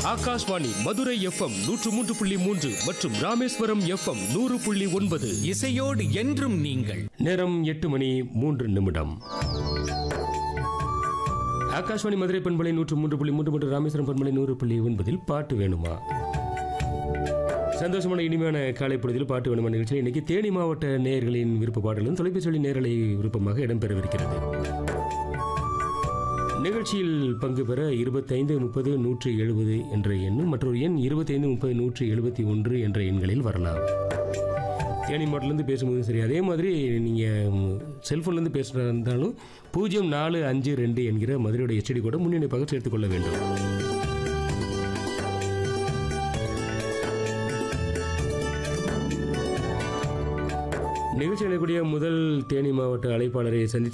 Akashvani Madurai FM நூற்று மூன்று புள்ளி மூன்று மற்றும் ராமேஸ்வரம் எஃப்எம் நூறு புள்ளி ஒன்பது இசையோடு என்றும் நீங்கள் நேரம் எட்டு மணி மூன்று நிமிடம் ஆகாஷ்வாணி மதுரை பண்பலை நூற்று மூன்று புள்ளி மூன்று மற்றும் ராமேஸ்வரம் பண்பலை நூறு புள்ளி ஒன்பதில் பாட்டு வேணுமா சந்தோஷமான இனிமையான காலை பொழுதில் பாட்டு வேணுமா நிகழ்ச்சியில் இன்னைக்கு தேனி மாவட்ட நேயர்களின் விருப்ப பாடலும் தொலைபேசி வழி நேரலை விருப்பமாக இடம்பெறவிருக்கிறது நிகழ்ச்சியில் பங்கு பெற இருபத்தைந்து முப்பது நூற்றி எழுபது என்ற எண்ணும் மற்றொரு எண் இருபத்தைந்து முப்பது நூற்றி எழுபத்தி ஒன்று என்ற எண்களில் வரலாம் தேனி மாவட்டத்துலேருந்து பேசும்போதும் சரி அதே மாதிரி நீங்கள் செல்ஃபோன்லேருந்து பேசுகிறதா இருந்தாலும் பூஜ்ஜியம் நாலு அஞ்சு ரெண்டு என்கிற மதுரையோட எச்டி கூட முன்னிணைப்பாக சேர்த்துக்கொள்ள வேண்டும் நிகழ்ச்சி அடையக்கூடிய முதல் தேனி மாவட்ட அழைப்பாளரை சந்தித்து